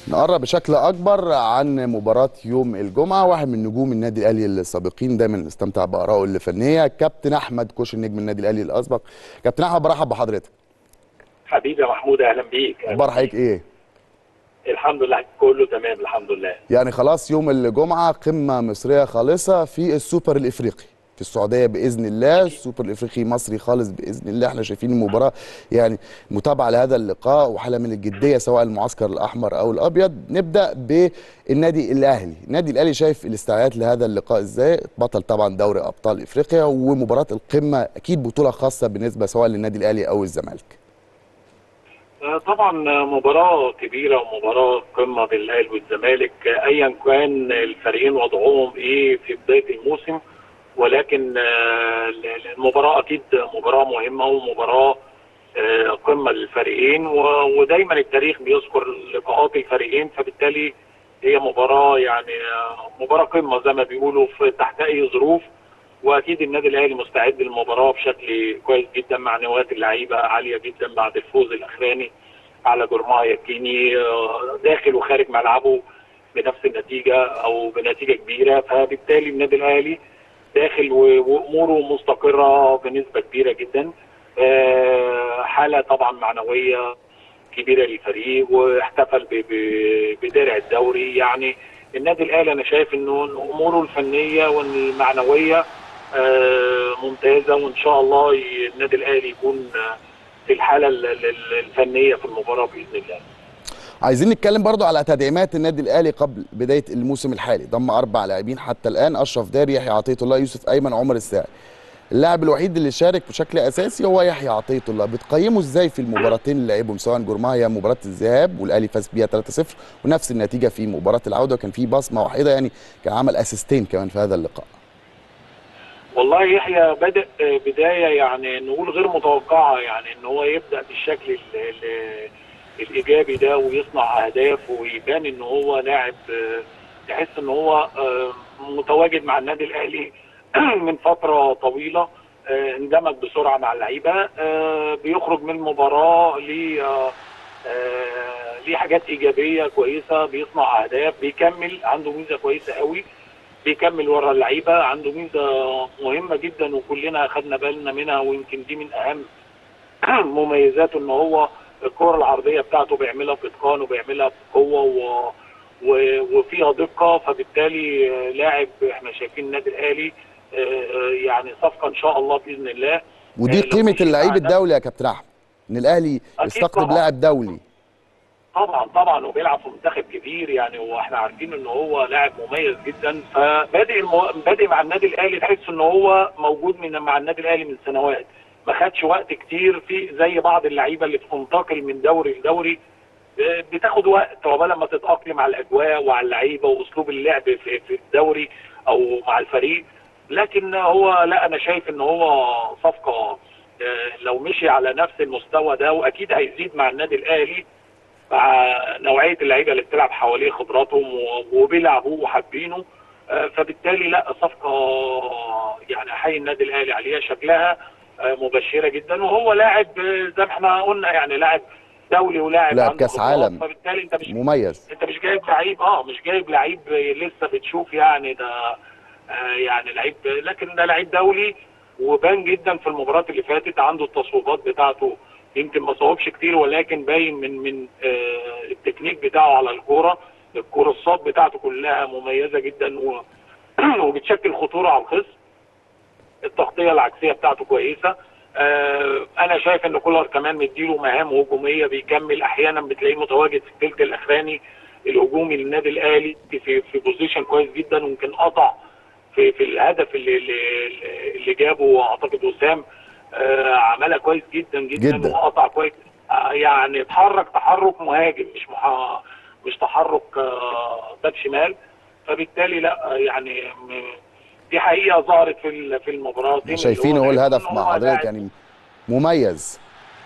نقرب بشكل اكبر عن مباراه يوم الجمعه واحد من نجوم النادي الاهلي السابقين دايما استمتع بارائه الفنيه كابتن احمد كوش النجم النادي الاهلي الاسبق كابتن احمد برحب بحضرتك حبيبي يا محمود اهلا بيك اخبار حضرتك ايه الحمد لله كله تمام الحمد لله يعني خلاص يوم الجمعه قمه مصريه خالصه في السوبر الافريقي في السعوديه باذن الله السوبر الافريقي مصري خالص باذن الله احنا شايفين المباراه يعني متابعه لهذا اللقاء وحاله من الجديه سواء المعسكر الاحمر او الابيض نبدا بالنادي الاهلي النادي الاهلي شايف الاستعدادات لهذا اللقاء ازاي بطل طبعا دوري ابطال افريقيا ومباراه القمه اكيد بطوله خاصه بالنسبه سواء للنادي الاهلي او الزمالك طبعا مباراة كبيرة ومباراة قمة بالأهلي والزمالك أيا كان الفريقين وضعهم إيه في بداية الموسم ولكن المباراة أكيد مباراة مهمة ومباراة قمة للفريقين ودايما التاريخ بيذكر لقاءات الفريقين فبالتالي هي مباراة يعني مباراة قمة زي ما بيقولوا في تحت أي ظروف واكيد النادي الاهلي مستعد للمباراه بشكل كويس جدا معنويات اللعيبه عاليه جدا بعد الفوز الاخراني على جرماها يكيني داخل وخارج ملعبه بنفس النتيجه او بنتيجه كبيره فبالتالي النادي الاهلي داخل واموره مستقره بنسبه كبيره جدا حاله طبعا معنويه كبيره للفريق واحتفل بدرع الدوري يعني النادي الاهلي انا شايف انه اموره الفنيه والمعنويه ممتازه وان شاء الله النادي الاهلي يكون في الحاله الفنيه في المباراه باذن الله. عايزين نتكلم برضو على تدعيمات النادي الاهلي قبل بدايه الموسم الحالي ضم اربع لاعبين حتى الان اشرف داري يحيى عطيه الله يوسف ايمن عمر الساعي. اللاعب الوحيد اللي شارك بشكل اساسي هو يحيى عطيه الله بتقيمه ازاي في المباراتين اللي لعبهم سواء جرماها هي مباراه الذهاب والاهلي فاز بيها 3-0 ونفس النتيجه في مباراه العوده وكان في بصمه واحده يعني كان عمل اسيستين كمان في هذا اللقاء والله يحيى بادئ بدايه يعني نقول غير متوقعه يعني ان هو يبدا بالشكل ال ال الايجابي ده ويصنع اهداف ويبان ان هو لاعب تحس ان هو متواجد مع النادي الاهلي من فتره طويله اندمج بسرعه مع اللعيبه بيخرج من المباراه ليه ليه حاجات ايجابيه كويسه بيصنع اهداف بيكمل عنده ميزه كويسه قوي بيكمل ورا اللعيبه عنده ميزه مهمه جدا وكلنا اخذنا بالنا منها ويمكن دي من اهم مميزاته ان هو الكره العرضيه بتاعته بيعملها باتقان وبيعملها بقوه و... و... وفيها دقه فبالتالي لاعب احنا شايفين النادي الاهلي يعني صفقه ان شاء الله باذن الله ودي قيمه اللعيب الدولي يا كابتن احمد ان الاهلي يستقطب لاعب دولي طبعا طبعا وبيلعب في منتخب كبير يعني واحنا عارفين ان هو لاعب مميز جدا فبادئ المو... بادئ مع النادي الاهلي تحس ان هو موجود من مع النادي الاهلي من سنوات ما خدش وقت كتير في زي بعض اللعيبه اللي بتنتقل من دوري لدوري بتاخد وقت عقبال ما تتاقلم على الاجواء وعلى اللعيبه واسلوب اللعب في, في الدوري او مع الفريق لكن هو لا انا شايف ان هو صفقه لو مشي على نفس المستوى ده واكيد هيزيد مع النادي الاهلي مع نوعيه اللعيبه اللي بتلعب حواليه خبراتهم وبيلعبوا وحابينه فبالتالي لا صفقه يعني احيي النادي الاهلي عليها شكلها مبشره جدا وهو لاعب زي ما احنا قلنا يعني لاعب دولي ولاعب لاعب كاس عالم فبالتالي انت مش مميز انت مش جايب لعيب اه مش جايب لعيب لسه بتشوف يعني ده آه يعني لعيب لكن ده لعيب دولي وبان جدا في المباريات اللي فاتت عنده التصويبات بتاعته يمكن ما صوبش كتير ولكن باين من من آه التكنيك بتاعه على الكوره الكورسات بتاعته كلها مميزه جدا و وبتشكل خطوره على الخصم التغطيه العكسيه بتاعته كويسه آه انا شايف ان كولر كمان مديله مهام هجوميه بيكمل احيانا بتلاقيه متواجد في الثلث الاخراني الهجومي للنادي الاهلي في في بوزيشن كويس جدا ويمكن قطع في في الهدف اللي اللي, اللي جابه اعتقد وسام آه عملها كويس جدا جدا, جداً. وقطع كويس آه يعني اتحرك تحرك مهاجم مش محا مش تحرك آه باك شمال فبالتالي لا يعني دي حقيقه ظهرت في في المباراه دي شايفين هو الهدف مع حضرتك يعني مميز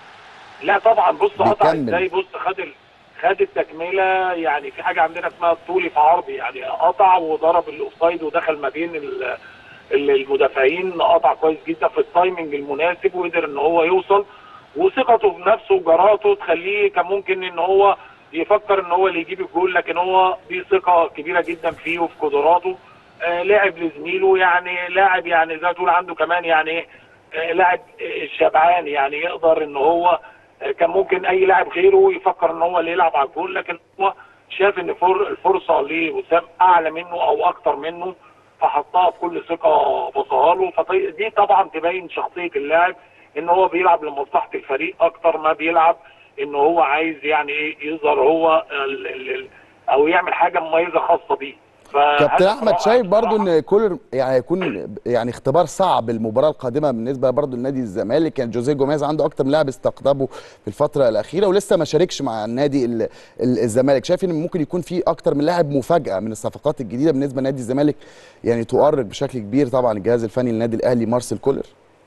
لا طبعا بص قطع ازاي بص خد ال... خد التكمله يعني في حاجه عندنا اسمها الطولي في عرضي يعني قطع وضرب الاوفسايد ودخل ما بين ال... المدافعين قطع كويس جدا في التايمنج المناسب وقدر ان هو يوصل وثقته في نفسه وجراته تخليه كان ممكن ان هو يفكر ان هو اللي يجيب الجول لكن هو دي ثقه كبيره جدا فيه وفي قدراته آه لاعب لزميله يعني لاعب يعني زي ما تقول عنده كمان يعني ايه آه لاعب آه، شبعان يعني يقدر ان هو آه، كان ممكن اي لاعب غيره يفكر ان هو اللي يلعب على الجول لكن هو شاف ان فر- الفرصه لوسام اعلى منه او اكتر منه فحطها بكل ثقه بصها له فدي طبعا تبين شخصيه اللاعب ان هو بيلعب لمصلحه الفريق اكتر ما بيلعب ان هو عايز يعني ايه يظهر هو ال ال ال او يعمل حاجه مميزه خاصه بيه كابتن فهذا احمد صراحة- شايف برضو صراحة ان كولر يعني هيكون يعني اختبار صعب المباراه القادمه بالنسبه برضو لنادي الزمالك كان جوزيه جوميز عنده اكتر من لاعب استقطبه في الفتره الاخيره ولسه ما شاركش مع النادي ال- ال- الزمالك شايف ان ممكن يكون في اكتر من لاعب مفاجاه من الصفقات الجديده بالنسبه لنادي الزمالك يعني تؤرق بشكل كبير طبعا الجهاز الفني للنادي الاهلي مارسيل كولر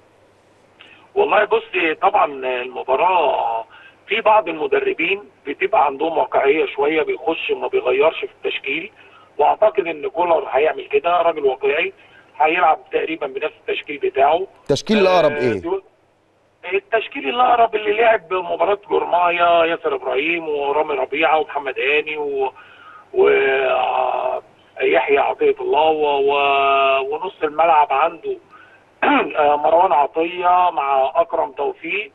والله بصي طبعا المباراة في بعض المدربين بتبقى عندهم واقعية شوية بيخش ما بيغيرش في التشكيل واعتقد ان كولر هيعمل كده راجل واقعي هيلعب تقريبا بنفس التشكيل بتاعه التشكيل الاقرب آه، ايه دول- التشكيل الاقرب اللي لعب مباراة جرمايا ياسر ابراهيم ورامي ربيعة ومحمد هاني و, و... آه، يحيى عطية الله و... و... ونص الملعب عنده آه، مروان عطية مع أكرم توفيق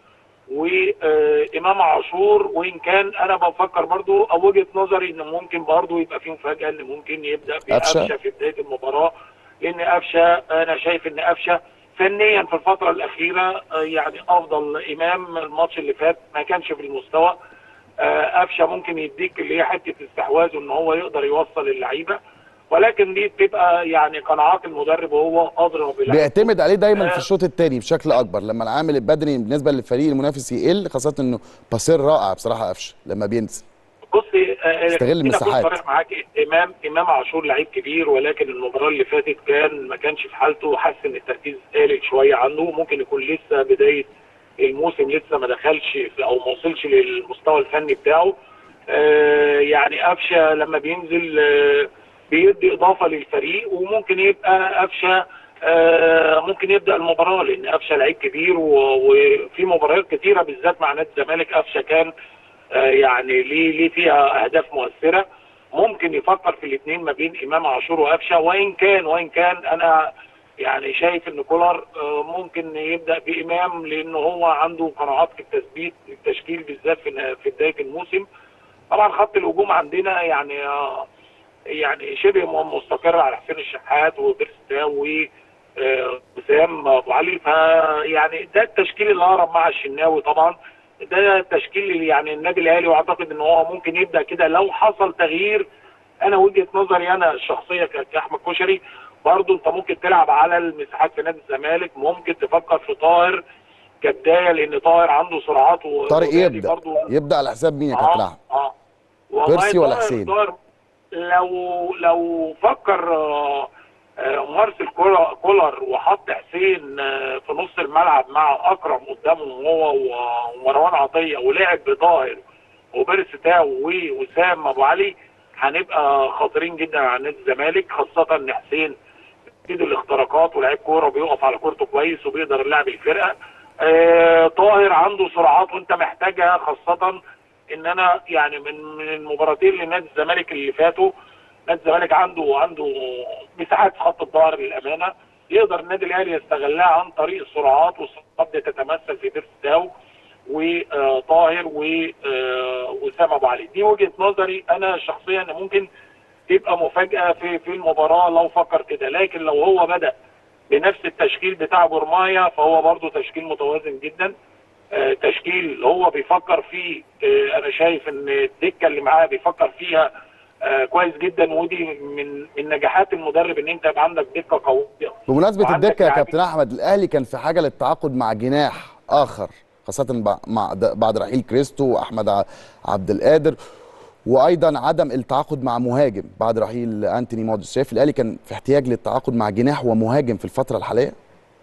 وإمام عاشور وإن كان أنا بفكر برضو أو وجهة نظري إن ممكن برضو يبقى في مفاجأة إن ممكن يبدأ قفشة؟ بقفشة في بداية المباراة لأن قفشة أنا شايف إن قفشة فنيا في الفترة الأخيرة آه، يعني أفضل إمام الماتش اللي فات ما كانش في المستوى آه، قفشه ممكن يديك اللي هي حته استحواذه ان هو يقدر يوصل اللعيبه ولكن دي بتبقى يعني قناعات المدرب وهو ادرى باللعيبه بيعتمد عليه دايما في آه. الشوط الثاني بشكل اكبر لما العامل البدني بالنسبه للفريق المنافس يقل خاصه انه باسير رائع بصراحه قفشه لما بينزل بصي آه، استغل خليني أكون المساحات. صريح معاك امام امام عاشور لعيب كبير ولكن المباراه اللي فاتت كان ما كانش في حالته حاسس ان التركيز قلل شويه عنه ممكن يكون لسه بدايه الموسم لسه ما دخلش في او ما وصلش للمستوى الفني بتاعه آه، يعني قفشه لما بينزل آه، بيدي اضافه للفريق وممكن يبقى قفشه آه، ممكن يبدا المباراه لان قفشه لعيب كبير و- وفي مباريات كتيره بالذات مع نادي الزمالك قفشه كان آه، يعني ليه ليه فيها اهداف مؤثره ممكن يفكر في الاثنين ما بين امام عاشور وقفشه وان كان وان كان انا يعني شايف ان كولر آه، ممكن يبدا بامام لان هو عنده قناعات في التثبيت التشكيل بالذات في في بدايه الموسم طبعا خط الهجوم عندنا يعني آه، يعني شبه مستقر على حسين الشحات وبيرستاو وسام ابو علي فيعني ده التشكيل اللي اقرب مع الشناوي طبعا ده التشكيل اللي يعني النادي الاهلي واعتقد ان هو ممكن يبدا كده لو حصل تغيير انا وجهه نظري انا الشخصيه ك- كاحمد كشري برضه انت ممكن تلعب على المساحات في نادي الزمالك ممكن تفكر في طاهر كبدايه لان طاهر عنده سرعات و- طارق ونادي يبدا برضه يبدا على حساب مين يا كابتن احمد اه والله بيرسي ولا طاهر- حسين؟ طاهر لو لو فكر آه، آه، مارسيل كولر- كولر وحط حسين آه، في نص الملعب مع اكرم قدامه هو و- ومروان عطيه ولعب بطاهر وبيرس تاو ووسام ابو علي هنبقى خطيرين جدا على نادي الزمالك خاصه ان حسين ايده الاختراقات ولاعيب كوره بيقف على كورته كويس وبيقدر يلعب الفرقه آه طاهر عنده سرعات وانت محتاجها خاصه ان انا يعني من من المباراتين لنادي الزمالك اللي فاتوا نادي الزمالك عنده عنده مساحات في خط الظهر للامانه يقدر النادي الاهلي يستغلها عن طريق السرعات والسرعات دي تتمثل في بيرس تاو وطاهر واسامه ابو علي دي وجهه نظري انا شخصيا إن ممكن تبقى مفاجاه في في المباراه لو فكر كده لكن لو هو بدا بنفس التشكيل بتاع جورمايا فهو برضه تشكيل متوازن جدا آه، تشكيل هو بيفكر فيه آه، انا شايف ان الدكه اللي معاه بيفكر فيها آه، كويس جدا ودي من من نجاحات المدرب ان انت يبقى عندك دكه قويه بمناسبه وعندك الدكه يا لاعبين- كابتن احمد الاهلي كان في حاجه للتعاقد مع جناح اخر خاصه بع- مع د- بعد رحيل كريستو واحمد ع- عبد القادر وايضا عدم التعاقد مع مهاجم بعد رحيل انتوني موديس شايف الاهلي كان في احتياج للتعاقد مع جناح ومهاجم في الفتره الحاليه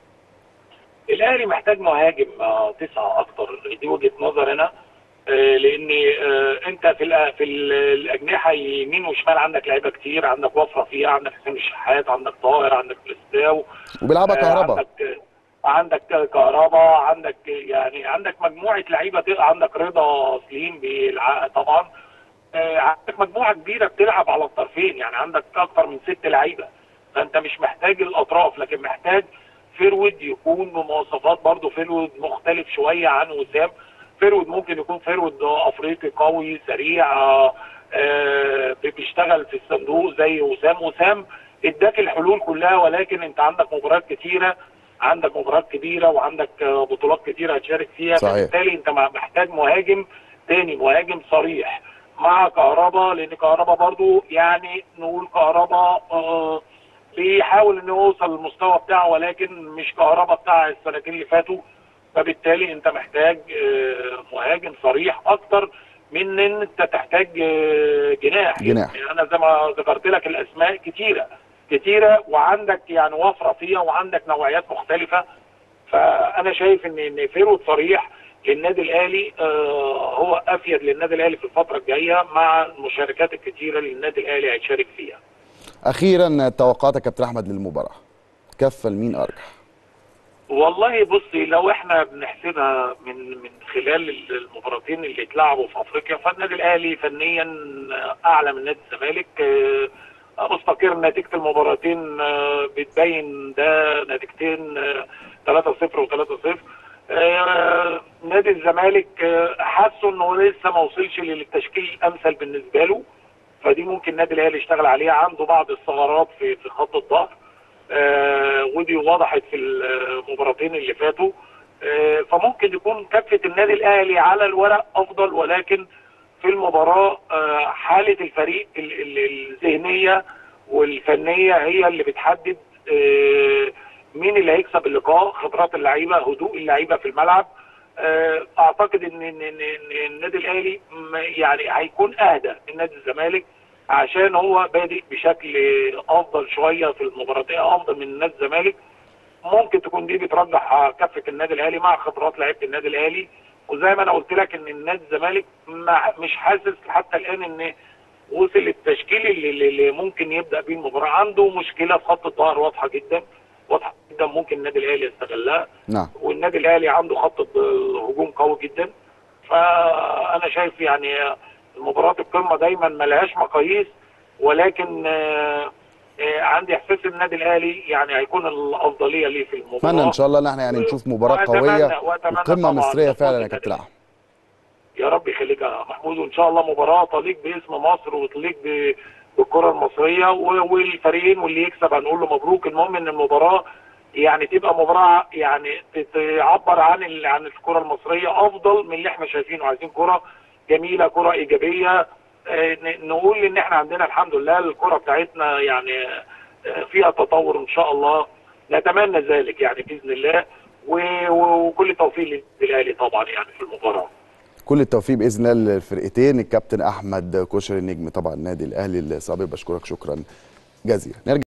الاهلي محتاج مهاجم آه، تسعه اكتر دي وجهه نظر انا آه، لان آه، انت في الأ- في ال- الاجنحه يمين وشمال عندك لعيبه كتير عندك وفره فيها عندك حسين الشحات عندك طاهر عندك بلاستاو وبيلعبها آه، كهربا عندك عندك كهربا عندك يعني عندك مجموعه لعيبه تق- عندك رضا سليم بيلع- طبعا آه، عندك مجموعه كبيره بتلعب على الطرفين يعني عندك اكتر من ست لعيبه فانت مش محتاج الاطراف لكن محتاج فيرود يكون بمواصفات برضه فيرود مختلف شويه عن وسام فيرود ممكن يكون فيرود افريقي قوي سريع آه، آه، بيشتغل في الصندوق زي وسام وسام اداك الحلول كلها ولكن انت عندك مباريات كتيره عندك مباريات كبيره وعندك آه، بطولات كتيره هتشارك فيها صحيح. فبالتالي انت محتاج مهاجم تاني مهاجم صريح مع كهربا لان كهربا برضو يعني نقول كهربا آه بيحاول انه يوصل للمستوى بتاعه ولكن مش كهربا بتاع السنتين اللي فاتوا فبالتالي انت محتاج آه مهاجم صريح اكتر من ان انت تحتاج آه جناح جناح. يعني انا زي ما ذكرت لك الاسماء كتيره كتيره وعندك يعني وفره فيها وعندك نوعيات مختلفه فانا شايف ان ان فيرود صريح للنادي الاهلي آه هو افيد للنادي الاهلي في الفتره الجايه مع المشاركات الكتيره اللي النادي الاهلي هيشارك فيها. اخيرا توقعاتك يا كابتن احمد للمباراه كفه لمين ارجح والله بصي لو احنا بنحسبها من من خلال المباراتين اللي اتلعبوا في افريقيا فالنادي الاهلي فنيا اعلى من نادي الزمالك آه، مستقر نتيجه المباراتين آه، بتبين ده نتيجتين آه، 3-0 و3-0 آه، نادي الزمالك آه، حاسه انه لسه ما وصلش للتشكيل الامثل بالنسبه له فدي ممكن النادي الاهلي يشتغل عليها عنده بعض الثغرات في في خط الظهر آه، ودي وضحت في المباراتين اللي فاتوا آه، فممكن يكون كفه النادي الاهلي على الورق افضل ولكن في المباراه آه، حاله الفريق ال- ال- الذهنيه والفنيه هي اللي بتحدد آه، مين اللي هيكسب اللقاء خبرات اللعيبه هدوء اللعيبه في الملعب آه، اعتقد ان ان ان إن النادي الاهلي م- يعني هيكون اهدى من نادي الزمالك عشان هو بادئ بشكل افضل شويه في المباراتين افضل من نادي الزمالك ممكن تكون دي بترجح كفه النادي الاهلي مع خبرات لعيبه النادي الاهلي وزي ما انا قلت لك ان النادي الزمالك ما- مش حاسس حتى الان ان وصل التشكيل اللي, اللي- اللي ممكن يبدا بيه المباراه عنده مشكله في خط الظهر واضحه جدا واضحه جدا ممكن النادي الاهلي يستغلها نعم والنادي الاهلي عنده خط هجوم قوي جدا فانا شايف يعني مباراه القمه دايما ملهاش مقاييس ولكن آه، آه، عندي احساس إن النادي الاهلي يعني هيكون الافضليه ليه في المباراه اتمنى ان شااه الله ان احنا يعني نشوف مباراه وأتمنى- قويه وأتمنى وقمه طبعاً مصريه تفوز فعلا يا النادي كابتن احمد يا رب يخليك يا محمود وان شاء الله مباراه تليق باسم مصر وتليق ب- بالكره المصريه و- والفريقين واللي يكسب هنقول له مبروك المهم ان المباراه يعني تبقى مباراه يعني ت- تعبر عن ال- عن الكره المصريه افضل من اللي احنا شايفينه عايزين كره جميله كره ايجابيه آه، ن- نقول ان احنا عندنا الحمد لله الكره بتاعتنا يعني آه، فيها تطور ان شاء الله نتمنى ذلك يعني باذن الله و- و- وكل التوفيق للاهلي طبعا يعني في المباراه كل التوفيق باذن الله للفرقتين الكابتن احمد كوشري النجم طبعا النادي الاهلي السابق بشكرك شكرا جزيلا نرجع